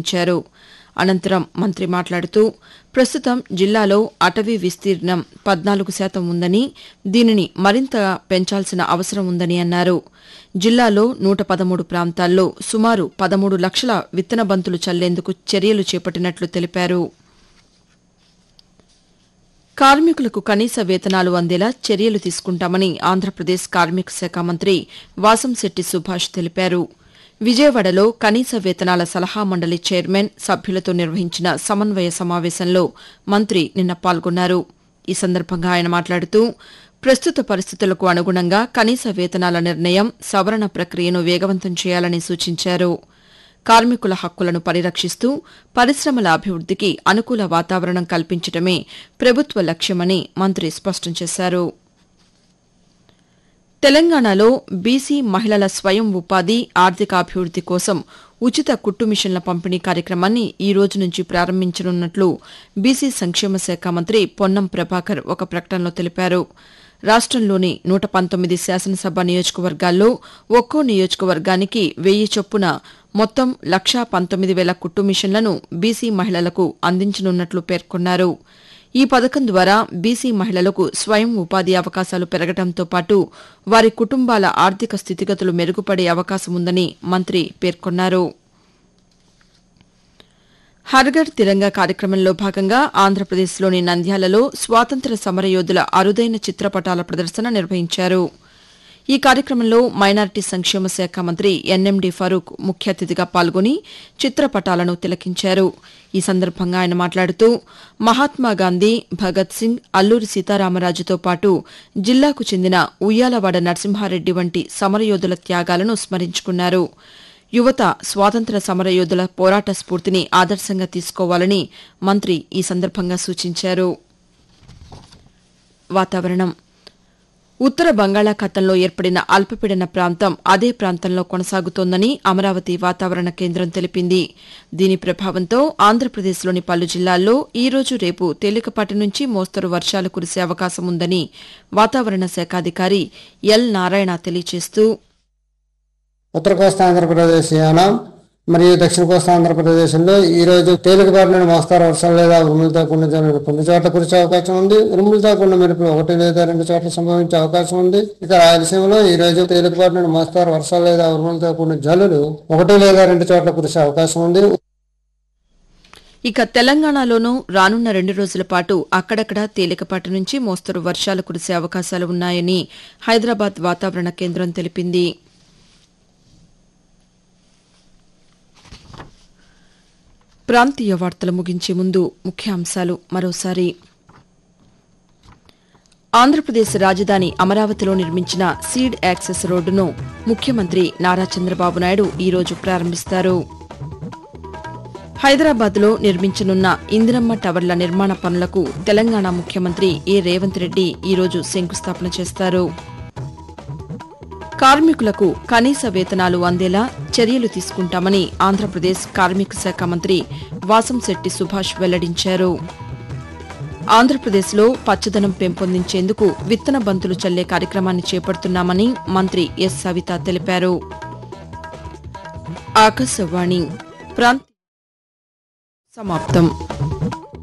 నిర్వహించారు అనంతరం మంత్రి మాట్లాడుతూ ప్రస్తుతం జిల్లాలో అటవీ విస్తీర్ణం పద్నాలుగు శాతం ఉందని దీనిని మరింత పెంచాల్సిన అవసరం ఉందని అన్నారు జిల్లాలో నూట పదమూడు ప్రాంతాల్లో సుమారు పదమూడు లక్షల విత్తన బంతులు చల్లేందుకు చర్యలు చేపట్టినట్లు తెలిపారు కార్మికులకు కనీస వేతనాలు అందేలా చర్యలు తీసుకుంటామని ఆంధ్రప్రదేశ్ కార్మిక శాఖ మంత్రి వాసంశెట్టి సుభాష్ తెలిపారు విజయవాడలో కనీస వేతనాల సలహా మండలి చైర్మన్ సభ్యులతో నిర్వహించిన సమన్వయ సమావేశంలో మంత్రి నిన్న పాల్గొన్నారు ఈ సందర్భంగా ఆయన మాట్లాడుతూ ప్రస్తుత పరిస్థితులకు అనుగుణంగా కనీస వేతనాల నిర్ణయం సవరణ ప్రక్రియను వేగవంతం చేయాలని సూచించారు కార్మికుల హక్కులను పరిరక్షిస్తూ పరిశ్రమల అభివృద్దికి అనుకూల వాతావరణం కల్పించడమే ప్రభుత్వ లక్ష్యమని మంత్రి స్పష్టం చేశారు తెలంగాణలో బీసీ మహిళల స్వయం ఉపాధి ఆర్థికాభివృద్ది కోసం ఉచిత కుట్టు మిషన్ల పంపిణీ కార్యక్రమాన్ని ఈ రోజు నుంచి ప్రారంభించనున్నట్లు బీసీ సంక్షేమ శాఖ మంత్రి పొన్నం ప్రభాకర్ ఒక ప్రకటనలో తెలిపారు రాష్టంలోని నూట పంతొమ్మిది శాసనసభ నియోజకవర్గాల్లో ఒక్కో నియోజకవర్గానికి వెయ్యి చొప్పున మొత్తం లక్షా పంతొమ్మిది వేల కుట్టు మిషన్లను బీసీ మహిళలకు అందించనున్నట్లు పేర్కొన్నారు ఈ పథకం ద్వారా బీసీ మహిళలకు స్వయం ఉపాధి అవకాశాలు పెరగడంతో పాటు వారి కుటుంబాల ఆర్థిక స్థితిగతులు మెరుగుపడే అవకాశం ఉందని మంత్రి పేర్కొన్నారు హర్ఘర్ తిరంగా కార్యక్రమంలో భాగంగా ఆంధ్రప్రదేశ్లోని నంద్యాలలో స్వాతంత్ర సమరయోధుల అరుదైన చిత్రపటాల ప్రదర్శన నిర్వహించారు ఈ కార్యక్రమంలో మైనారిటీ సంక్షేమ శాఖ మంత్రి ఎన్ఎండి ఫరూక్ ముఖ్య అతిథిగా పాల్గొని చిత్రపటాలను తిలకించారు ఈ సందర్భంగా ఆయన మాట్లాడుతూ మహాత్మాగాంధీ భగత్ సింగ్ అల్లూరి సీతారామరాజుతో పాటు జిల్లాకు చెందిన ఉయ్యాలవాడ నరసింహారెడ్డి వంటి సమరయోధుల త్యాగాలను స్మరించుకున్నారు యువత స్వాతంత్ర సమరయోధుల పోరాట స్ఫూర్తిని ఆదర్శంగా తీసుకోవాలని మంత్రి ఈ సందర్భంగా సూచించారు వాతావరణం ఉత్తర బంగాళాఖాతంలో ఏర్పడిన అల్పపీడన ప్రాంతం అదే ప్రాంతంలో కొనసాగుతోందని అమరావతి వాతావరణ కేంద్రం తెలిపింది దీని ప్రభావంతో ఆంధ్రప్రదేశ్లోని పలు జిల్లాల్లో ఈ రోజు రేపు తేలికపాటి నుంచి మోస్తరు వర్షాలు కురిసే అవకాశం ఉందని వాతావరణ శాఖ అధికారి ఎల్ నారాయణ తెలియజేస్తూ ఉత్తర కోస్తా ఆంధ్రప్రదేశ్ యానం మరియు దక్షిణ కోస్తా ఆంధ్రప్రదేశ్లో ఈ రోజు తేలికపాటి నుండి మోస్తారు వర్షాలు లేదా ఉరుములతో కూడిన జల్లులు కొన్ని చోట్ల కురిసే అవకాశం ఉంది ఉరుములతో కూడిన మెరుపులు ఒకటి లేదా రెండు చోట్ల సంభవించే అవకాశం ఉంది ఇక రాయలసీమలో ఈ రోజు తేలికపాటి నుండి మోస్తారు వర్షాలు లేదా ఉరుములతో కూడిన జల్లులు ఒకటి లేదా రెండు చోట్ల కురిసే అవకాశం ఉంది ఇక తెలంగాణలోనూ రానున్న రెండు రోజుల పాటు అక్కడక్కడ తేలికపాటి నుంచి మోస్తరు వర్షాలు కురిసే అవకాశాలు ఉన్నాయని హైదరాబాద్ వాతావరణ కేంద్రం తెలిపింది ప్రాంతీయ వార్తలు ముగించే ముందు ముఖ్యాంశాలు మరోసారి ఆంధ్రప్రదేశ్ రాజధాని అమరావతిలో నిర్మించిన సీడ్ యాక్సెస్ రోడ్డును ముఖ్యమంత్రి నారా చంద్రబాబు నాయుడు ఈరోజు ప్రారంభిస్తారు హైదరాబాద్లో నిర్మించనున్న ఇందిరమ్మ టవర్ల నిర్మాణ పనులకు తెలంగాణ ముఖ్యమంత్రి ఏ రేవంత్ రెడ్డి ఈరోజు శంకుస్థాపన చేస్తారు కార్మికులకు కనీస వేతనాలు అందేలా చర్యలు తీసుకుంటామని ఆంధ్రప్రదేశ్ కార్మిక శాఖ మంత్రి వాసంశెట్టి సుభాష్ వెల్లడించారు ఆంధ్రప్రదేశ్లో పచ్చదనం పెంపొందించేందుకు విత్తన బంతులు చల్లే కార్యక్రమాన్ని చేపడుతున్నామని మంత్రి ఎస్ సవిత తెలిపారు ఆకాశవాణి ప్రాంత సమాప్తం